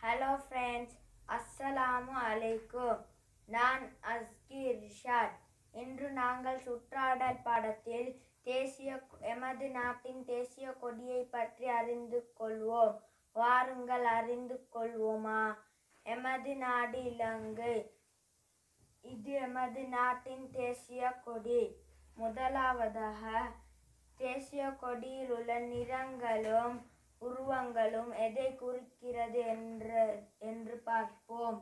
hello friends அஸ்ஸலாமு அலைக்கும் நான் அஸ்கி ரிஷாட் இன்று நாங்கள் சுற்றாடல் பாடத்தில் தேசிய எமது நாட்டின் தேசிய கொடியை பற்றி அறிந்து கொள்வோம் வாருங்கள் அறிந்து கொள்வோமா எமது நாடு இலங்கை இது எமது நாட்டின் தேசிய கொடி முதலாவதாக தேசிய கொடியில் உள்ள நிறங்களும் உருவங்களும் எதை குறிக்கிறது என்று என்று பார்ப்போம்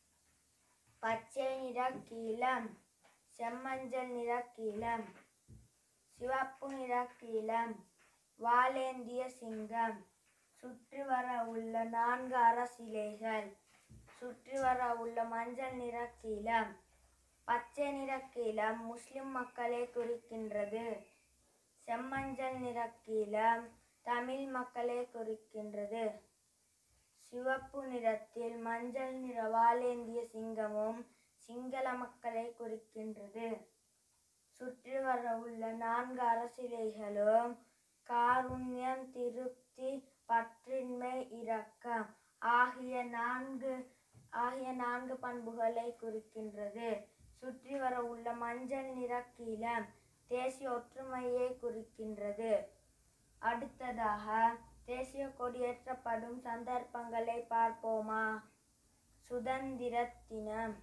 பச்சை நிற கீழம் செம்மஞ்சள் நிற கீழம் சிவப்பு நிற கீழம் வாலேந்திய சிங்கம் சுற்றி வர உள்ள நான்கு அரசிலைகள் சுற்றி வர உள்ள மஞ்சள் நிற கீழம் பச்சை நிற கீழம் முஸ்லிம் மக்களை குறிக்கின்றது செம்மஞ்சள் நிற கீழம் தமிழ் மக்களை குறிக்கின்றது சிவப்பு நிறத்தில் மஞ்சள் நிற வாலேந்திய சிங்கமும் சிங்கள மக்களை குறிக்கின்றது சுற்றி வர உள்ள நான்கு அரசிலைகளும் காருண்யம் திருப்தி பற்றின்மை இரக்கம் ஆகிய நான்கு ஆகிய நான்கு பண்புகளை குறிக்கின்றது சுற்றி வர உள்ள மஞ்சள் நிற கீழம் தேசிய ஒற்றுமையை குறிக்கின்றது அடுத்ததாக தேசிய கொடியேற்றப்படும் சந்தர்ப்பங்களை பார்ப்போமா சுதந்திர தினம்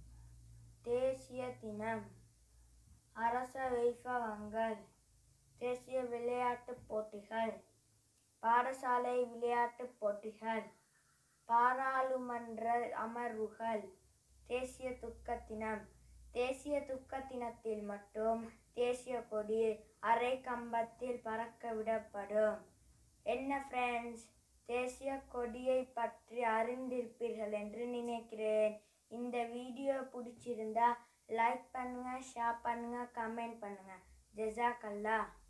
தேசிய தினம் அரச வைபவங்கள் தேசிய விளையாட்டுப் போட்டிகள் பாடசாலை விளையாட்டுப் போட்டிகள் பாராளுமன்ற அமர்வுகள் தேசிய துக்க தினம் தேசிய துக்க தினத்தில் மட்டும் தேசிய கொடி அரை கம்பத்தில் பறக்க விடப்படும் என்ன ஃப்ரெண்ட்ஸ் தேசிய கொடியை பற்றி அறிந்திருப்பீர்கள் என்று நினைக்கிறேன் இந்த வீடியோ பிடிச்சிருந்தா லைக் பண்ணுங்க ஷேர் பண்ணுங்க கமெண்ட் பண்ணுங்க ஜெசாக் அல்லாஹ்